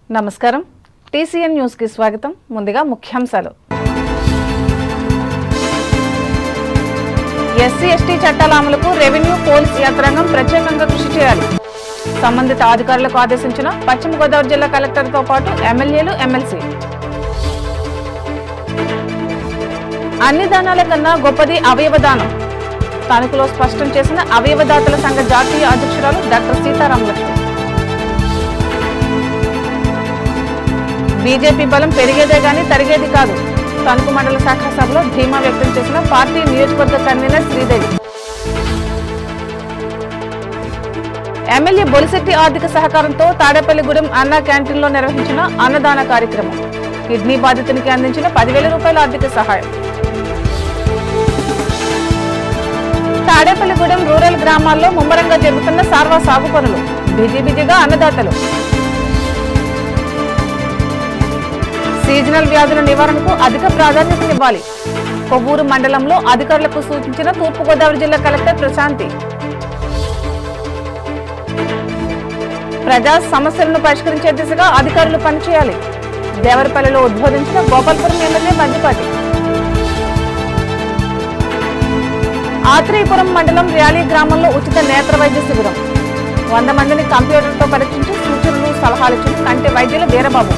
నమస్కారం TCN news కి స్వాగతం ముందుగా ముఖ్యాంశాలు ఎస్సీ ఎస్టీ చట్టాల అమలుకు రెవెన్యూ పోలీస్ యంత్రాంగం ప్రత్యేకంగా కృషి చేయాలి సంబంధిత అధికారులకు ఆదేశించిన పశ్చిమ గోదావరి జిల్లా కలెక్టర్తో పాటు ఎమ్మెల్యేలు ఎమ్మెల్సీ అన్ని దానాల కన్నా గొప్పది అవయవ దానం తణుకులో స్పష్టం చేసిన అవయవదాతల సంఘ జాతీయ అధ్యక్షురాలు డాక్టర్ సీతారాం లక్ష్మి బీజేపీ బలం పెరిగేదే గాని తరిగేది కాదు తణుకు మండల శాఖ సభలో ధీమా వ్యక్తం చేసిన పార్టీ నియోజకవర్గ కన్వీనర్ శ్రీదేవి ఎమ్మెల్యే బొలిశెట్టి ఆర్థిక సహకారంతో తాడేపల్లిగూడెం అన్నా క్యాంటీన్లో నిర్వహించిన అన్నదాన కార్యక్రమం కిడ్నీ బాధితునికి అందించిన పదివేల రూపాయల ఆర్థిక సహాయం తాడేపల్లిగూడెం రూరల్ గ్రామాల్లో ముమ్మరంగా జరుగుతున్న సార్వా సాగు పనులు బిజీ బిజీగా అన్నదాతలు సీజనల్ వ్యాధుల నివారణకు అధిక ప్రాధాన్యతనివ్వాలి కొవ్వూరు మండలంలో అధికారులకు సూచించిన తూర్పుగోదావరి జిల్లా కలెక్టర్ ప్రశాంతి ప్రజా సమస్యలను పరిష్కరించే దిశగా అధికారులు పనిచేయాలి దేవరపల్లిలో ఉద్బోధించిన గోపాల్పురం ఎమ్మెల్యే మధ్యపాటి ఆత్రేయపురం మండలం ర్యాలీ గ్రామంలో ఉచిత నేత్ర వైద్య శిబిరం వంద మందిని కంప్యూటర్తో పరీక్షించి సూచనలు సలహాలు ఇచ్చిన కంటి వైద్యులు వీరబాబు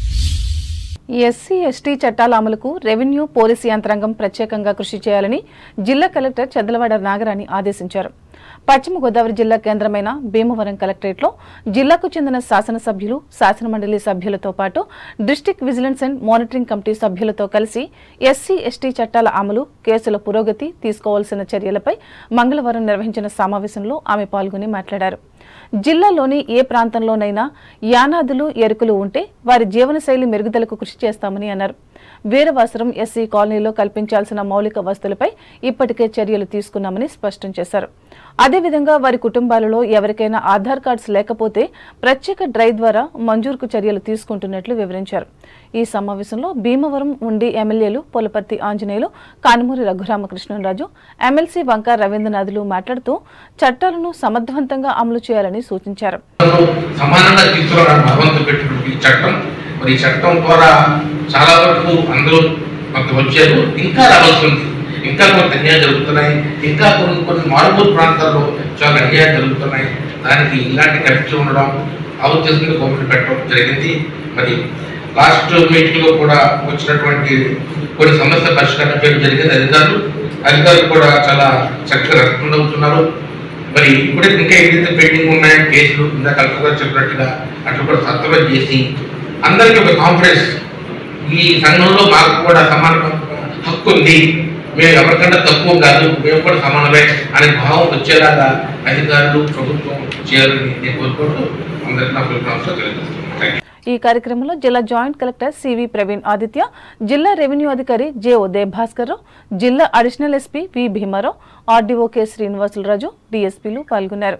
ఎస్సీ ఎస్టీ చట్టాల అమలుకు రెవెన్యూ పోలీసు యంత్రాంగం ప్రత్యేకంగా కృషి చేయాలని జిల్లా కలెక్టర్ చెద్దలవాడ నాగరాణి ఆదేశించారు పశ్చిమ గోదావరి జిల్లా కేంద్రమైన భీమవరం కలెక్టరేట్లో జిల్లాకు చెందిన శాసనసభ్యులు శాసనమండలి సభ్యులతో పాటు district vigilance and monitoring committee సభ్యులతో కలిసి ఎస్సీ ఎస్టీ చట్టాల అమలు కేసుల పురోగతి తీసుకోవాల్సిన చర్యలపై మంగళవారం నిర్వహించిన సమావేశంలో ఆమె పాల్గొని మాట్లాడారు జిల్లాలోని ఏ ప్రాంతంలోనైనా యానాదులు ఎరుకులు ఉంటే వారి జీవనశైలి మెరుగుదలకు కృషి చేస్తామని అన్నారు వీరవాసరం ఎస్సీ కాలనీలో కల్పించాల్సిన మౌలిక వస్తువులపై ఇప్పటికే చర్యలు తీసుకున్నామని స్పష్టం చేశారు అదేవిధంగా వారి కుటుంబాలలో ఎవరికైనా ఆధార్ కార్డ్స్ లేకపోతే ప్రత్యేక డ్రైవ్ ద్వారా మంజూరుకు చర్యలు తీసుకుంటున్నట్లు వివరించారు ఈ సమావేశంలో భీమవరం ఉండి ఎమ్మెల్యేలు పొలపర్తి ఆంజనేయులు కానుమూరి రఘురామకృష్ణరాజు ఎమ్మెల్సీ వంక రవీంద్రనాథులు మాట్లాడుతూ చట్టాలను సమర్థవంతంగా అమలు చేయాలని సూచించారు సమానంగా తీసుకురావడానికి భగవంతుడు పెట్టినటువంటి ఈ చట్టం మరి ఈ చట్టం ద్వారా చాలా వరకు అందరూ కొంత వచ్చారు ఇంకా రావాల్సి ఉంది ఇంకా కొంత అన్యాయం జరుగుతున్నాయి ఇంకా కొన్ని కొన్ని మారుమూల ప్రాంతాల్లో చాలా అన్యాయం జరుగుతున్నాయి దానికి ఇలాంటి కమిటీ ఉండడం ఆలోచించుకుని గవర్నమెంట్ పెట్టడం జరిగింది మరి లాస్ట్ మీటింగ్ లో కూడా వచ్చినటువంటి కొన్ని సమస్య పరిష్కారం చేయడం జరిగింది అధికారులు అధికారులు కూడా చాలా చక్కగా రెస్పాండ్ అవుతున్నారు మరి ఇప్పుడే ఇంకా ఏదైతే పెండింగ్ ఉన్నాయో కేసులు ఇందా కలెక్టర్ గారు చెప్పినట్టుగా అట్లా కూడా సత్వరం చేసి అందరికీ ఒక కాన్ఫిడెన్స్ ఈ సంఘంలో మాకు కూడా సమాన హక్కు ఉంది మేము ఎవరికన్నా తక్కువ కాదు మేము కూడా సమానమే అనే భావం వచ్చేలాగా అధికారులు ప్రభుత్వం చేయాలని నేను కోరుకుంటూ అందరికీ నా కృతజ్ఞతలు తెలియజేస్తున్నాను థ్యాంక్ యూ. ఈ కార్యక్రమంలో జిల్లా joint collector CV Praveen Aditya జిల్లా రెవెన్యూ అధికారి జె ఉదయ్ భాస్కర్ రావు జిల్లా additional SP V Bhimarao RDO K Srinivasularaju డీఎస్పీలు పాల్గొన్నారు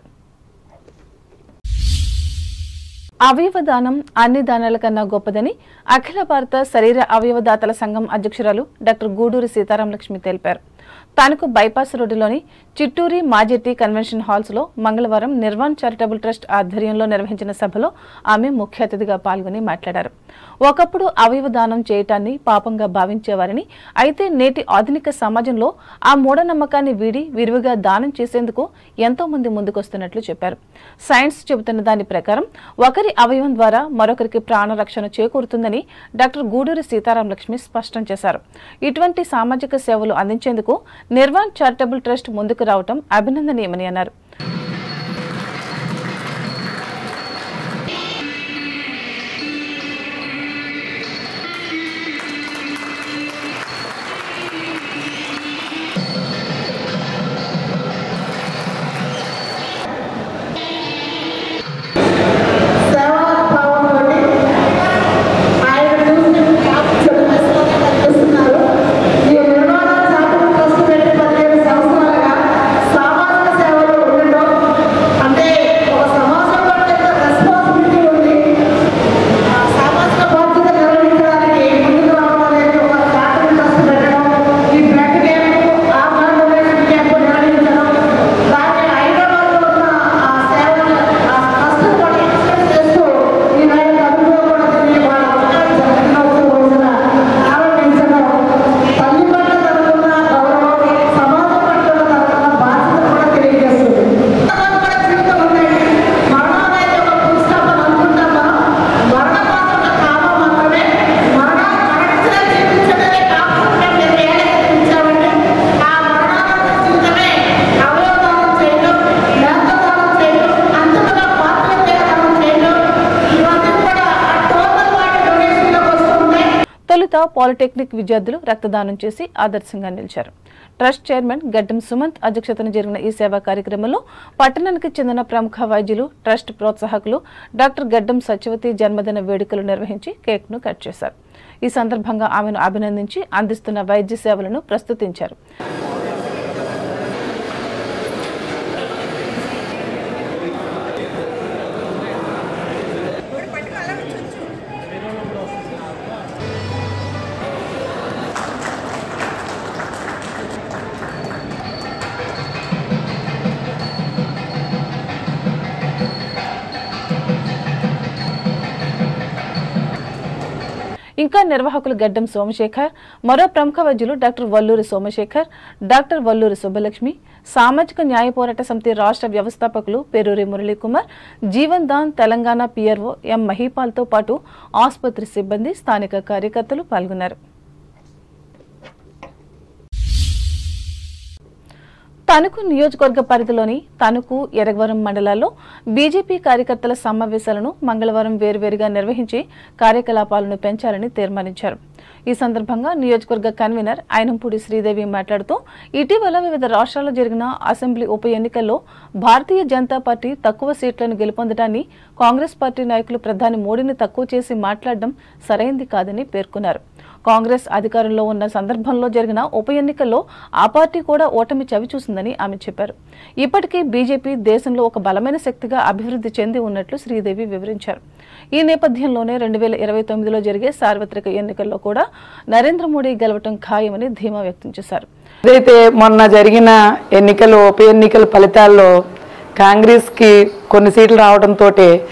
అవయవ దానం అన్ని దానాల కన్నా గొప్పదని అఖిల భారత శరీర అవయవదాతల సంఘం అధ్యక్షురాలు డాక్టర్ గూడూరి సీతారాం లక్ష్మి తెలిపారు తనకు బైపాస్ రోడ్డులోని చిట్టూరి మాజెట్టి కన్వెన్షన్ హాల్స్ లో మంగళవారం నిర్వాణ్ చారిటబుల్ ట్రస్ట్ ఆధ్వర్యంలో నిర్వహించిన సభలో ఆమె ముఖ్య అతిథిగా పాల్గొని మాట్లాడారు ఒకప్పుడు అవయవ దానం చేయటాన్ని పాపంగా భావించేవారని అయితే నేటి ఆధునిక సమాజంలో ఆ మూఢనమ్మకాన్ని వీడి విరివిగా దానం చేసేందుకు ఎంతో మంది ముందుకొస్తున్నట్లు చెప్పారు సైన్స్ చెబుతున్న దాని ప్రకారం ఒకరి అవయవం ద్వారా మరొకరికి ప్రాణరక్షణ చేకూరుతుందని డాక్టర్ గూడూరి సీతారాం లక్ష్మి స్పష్టం చేశారు ఇటువంటి సామాజిక సేవలు అందించేందుకు నిర్వాణ్ చారిటబుల్ ట్రస్ట్ ముందుకు రావటం అభినందనీయమని అన్నారు సేవాభావంతోటి ఆయన చూసి చెడు మెసేజ్ కనిపిస్తున్నారు ఈ నిర్మాణ చాపలు ట్రస్ట్ పెట్టి పదిహేను సంవత్సరాలుగా సామాజిక సేవలో ఉండటం తొలుత పాలిటెక్నిక్ విద్యార్థులు రక్తదానం చేసి ఆదర్శంగా నిలిచారు ట్రస్ట్ చైర్మన్ గడ్డం సుమంత్ అధ్యక్షతన జరిగిన ఈ సేవా కార్యక్రమంలో పట్టణానికి చెందిన ప్రముఖ వైద్యులు ట్రస్ట్ ప్రోత్సాహకులు డాక్టర్ గడ్డం సత్యవతి జన్మదిన వేడుకలు నిర్వహించి కేక్ ను కట్ చేశారు ఈ సందర్భంగా ఆమెను అభినందించి అందిస్తున్న వైద్య సేవలను ప్రస్తుతించారు ఇంకా నిర్వాహకులు గడ్డం సోమశేఖర్ మరో ప్రముఖ వైద్యులు డాక్టర్ వల్లూరి సోమశేఖర్ డాక్టర్ వల్లూరి సుబ్బలక్ష్మి సామాజిక న్యాయ పోరాట సమితి రాష్ట్ర వ్యవస్థాపకులు పేరూరి మురళీకుమార్ జీవన్ దాన్ తెలంగాణ పిఆర్ఓ ఎం మహీపాల్తో పాటు ఆసుపత్రి సిబ్బంది స్థానిక కార్యకర్తలు పాల్గొన్నారు తణుకు నియోజకవర్గ పరిధిలోని తణుకు ఎరగవరం మండలాల్లో బీజేపీ కార్యకర్తల సమావేశాలను మంగళవారం వేర్వేరుగా నిర్వహించి కార్యకలాపాలను పెంచాలని తీర్మానించారు ఈ సందర్భంగా నియోజకవర్గ కన్వీనర్ ఐనంపూడి శ్రీదేవి మాట్లాడుతూ ఇటీవల వివిధ రాష్ట్రాల్లో జరిగిన అసెంబ్లీ ఉప ఎన్నికల్లో భారతీయ జనతా పార్టీ తక్కువ సీట్లను గెలుపొందడాన్ని కాంగ్రెస్ పార్టీ నాయకులు ప్రధాని మోడీని తక్కువ చేసి మాట్లాడడం సరైంది కాదని పేర్కొన్నారు కాంగ్రెస్ అధికారంలో ఉన్న సందర్భంలో జరిగిన ఉప ఎన్నికల్లో ఆ పార్టీ కూడా ఓటమి చవిచూసిందని ఆమె చెప్పారు ఇప్పటికీ బీజేపీ దేశంలో ఒక బలమైన శక్తిగా అభివృద్ధి చెంది ఉన్నట్లు శ్రీదేవి వివరించారు ఈ నేపథ్యంలోనే రెండు వేల ఇరవై తొమ్మిదిలో జరిగే సార్వత్రిక ఎన్నికల్లో కూడా నరేంద్ర మోడీ గెలవటం ఖాయమని ధీమా వ్యక్తం చేశారు ఏదైతే మొన్న జరిగిన ఎన్నికలు ఉప ఎన్నికల ఫలితాల్లో కాంగ్రెస్కి కొన్ని సీట్లు రావడంతో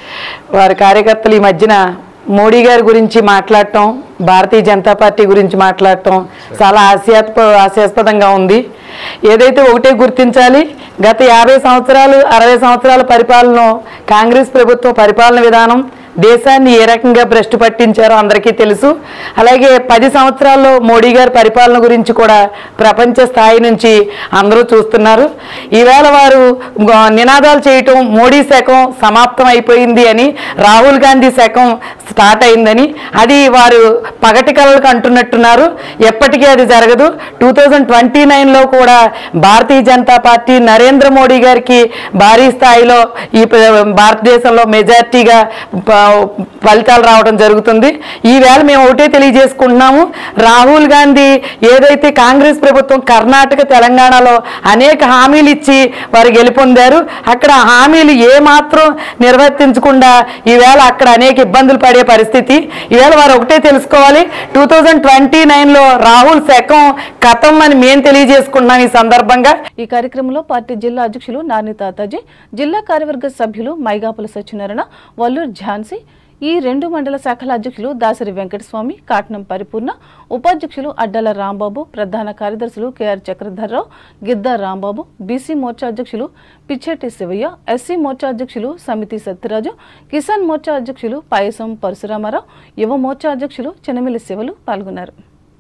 వారి కార్యకర్తలు ఈ మధ్యన మోడీ గారి గురించి మాట్లాడటం భారతీయ జనతా పార్టీ గురించి మాట్లాడటం చాలా హాస్యాస్ప హాస్యాస్పదంగా ఉంది ఏదైతే ఒకటే గుర్తించాలి గత యాభై సంవత్సరాలు అరవై సంవత్సరాల పరిపాలన కాంగ్రెస్ ప్రభుత్వ పరిపాలన విధానం దేశాన్ని ఏ రకంగా భ్రష్టు పట్టించారో అందరికీ తెలుసు అలాగే పది సంవత్సరాల్లో మోడీ గారి పరిపాలన గురించి కూడా ప్రపంచ స్థాయి నుంచి అందరూ చూస్తున్నారు ఈవేళ వారు గ- నినాదాలు చేయటం మోడీ శకం సమాప్తం అయిపోయింది అని రాహుల్ గాంధీ శకం స్టార్ట్ అయిందని అది వారు పగటి కళలకు అంటున్నట్టున్నారు ఎప్పటికీ అది జరగదు టూ థౌజండ్ ట్వంటీ నైన్లో కూడా భారతీయ జనతా పార్టీ నరేంద్ర మోడీ గారికి భారీ స్థాయిలో ఈ ప్ర- భారతదేశంలో మెజార్టీగా ప- ఫలితాలు రావడం జరుగుతుంది ఈవేళ మేము ఒకటే తెలియజేసుకుంటున్నాము రాహుల్ గాంధీ ఏదైతే కాంగ్రెస్ ప్రభుత్వం కర్ణాటక తెలంగాణలో అనేక హామీలు ఇచ్చి వారు గెలుపొందారు అక్కడ ఆ హామీలు ఏ మాత్రం నిర్వర్తించకుండా ఈవేళ అక్కడ అనేక ఇబ్బందులు పడే పరిస్థితి ఈవేళ వారు ఒకటే తెలుసుకోవాలి టూ థౌజండ్ ట్వంటీ నైన్లో రాహుల్ శకం కథం అని మేము తెలియజేసుకుంటున్నాం ఈ సందర్భంగా ఈ కార్యక్రమంలో పార్టీ జిల్లా అధ్యక్షులు నాని తాతాజీ జిల్లా కార్యవర్గ సభ్యులు మైగాపుల సత్యనారాయణ వల్లూరు ఝాన్సీ ఈ రెండు మండల శాఖల అధ్యక్షులు దాసరి వెంకటస్వామి కాట్నం పరిపూర్ణ ఉపాధ్యక్షులు అడ్డల రాంబాబు ప్రధాన కార్యదర్శులు కెఆర్ చక్రధర్రావు గిద్దా రాంబాబు బీసీ మోర్చా అధ్యక్షులు పిచ్చెట్టి శివయ్య ఎస్సీ మోర్చా అధ్యక్షులు సమితి సత్యరాజు కిసాన్ మోర్చా అధ్యక్షులు పాయసం పరశురామారావు యువ మోర్చా అధ్యక్షులు చెనమిలి శివలు పాల్గొన్నారు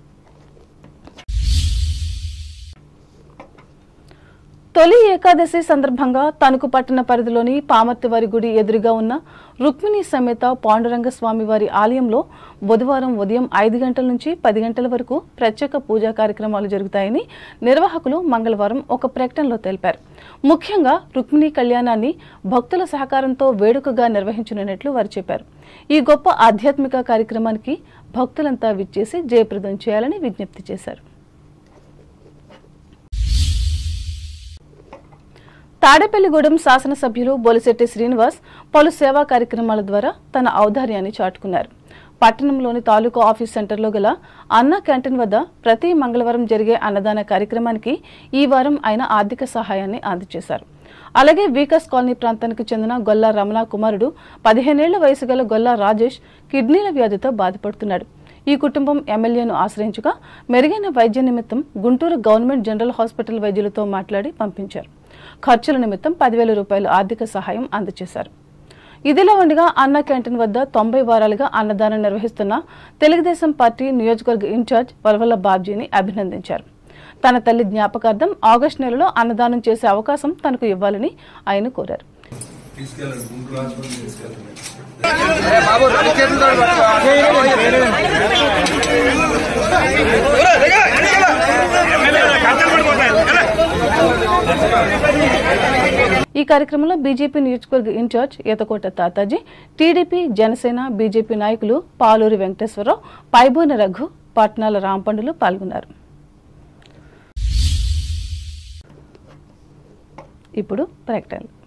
తొలి ఏకాదశి సందర్భంగా తణుకు పట్టణ పరిధిలోని పామర్తివారి గుడి ఎదురుగా ఉన్న రుక్మిణి సమేత పాండురంగ స్వామి వారి ఆలయంలో బుధవారం ఉదయం ఐదు గంటల నుంచి పది గంటల వరకు ప్రత్యేక పూజా కార్యక్రమాలు జరుగుతాయని నిర్వాహకులు మంగళవారం ఒక ప్రకటనలో తెలిపారు ముఖ్యంగా రుక్మిణి కళ్యాణాన్ని భక్తుల సహకారంతో వేడుకగా నిర్వహించనున్నట్లు వారు చెప్పారు ఈ గొప్ప ఆధ్యాత్మిక కార్యక్రమానికి భక్తులంతా విచ్చేసి జయప్రదం చేయాలని విజ్ఞప్తి చేశారు తాడేపల్లిగూడెం శాసనసభ్యులు బొలిశెట్టి శ్రీనివాస్ పలు సేవా కార్యక్రమాల ద్వారా తన ఔదార్యాన్ని చాటుకున్నారు పట్టణంలోని తాలూకా ఆఫీస్ సెంటర్లో గల అన్న క్యాంటీన్ వద్ద ప్రతి మంగళవారం జరిగే అన్నదాన కార్యక్రమానికి ఈ వారం ఆయన ఆర్థిక సహాయాన్ని అందజేశారు అలాగే వీకస్ కాలనీ ప్రాంతానికి చెందిన గొల్లా రమణ కుమారుడు పదిహేనేళ్ల వయసు గల గొల్లా రాజేష్ కిడ్నీల వ్యాధితో బాధపడుతున్నాడు ఈ కుటుంబం ఎమ్మెల్యేను ఆశ్రయించగా మెరుగైన వైద్య నిమిత్తం గుంటూరు గవర్నమెంట్ జనరల్ హాస్పిటల్ వైద్యులతో మాట్లాడి పంపించారు ఖర్చుల నిమిత్తం పదివేల రూపాయలు ఆర్థిక సహాయం అందజేశారు ఇదిలా ఉండగా అన్న క్యాంటీన్ వద్ద తొంభై వారాలుగా అన్నదానం నిర్వహిస్తున్న తెలుగుదేశం పార్టీ నియోజకవర్గ ఇన్ఛార్జ్ వల్వల బాబ్జీని అభినందించారు తన తల్లి జ్ఞాపకార్థం ఆగస్టు నెలలో అన్నదానం చేసే అవకాశం తనకు ఇవ్వాలని ఆయన కోరారు తీసుకెళ్ళండి గుంటూరు హాస్పిటల్ తీసుకెళ్ళండి బాబు రెండు చేతులతో పట్టుకో. ఈ కార్యక్రమంలో బీజేపీ నియోజకవర్గ in charge Eethakota Tataji TDP Janasena BJP నాయకులు పాలూరి వెంకటేశ్వరరావు పైబోన రఘు పట్నాల రాంపండులు పాల్గొన్నారు ఇప్పుడు ప్రకటనలు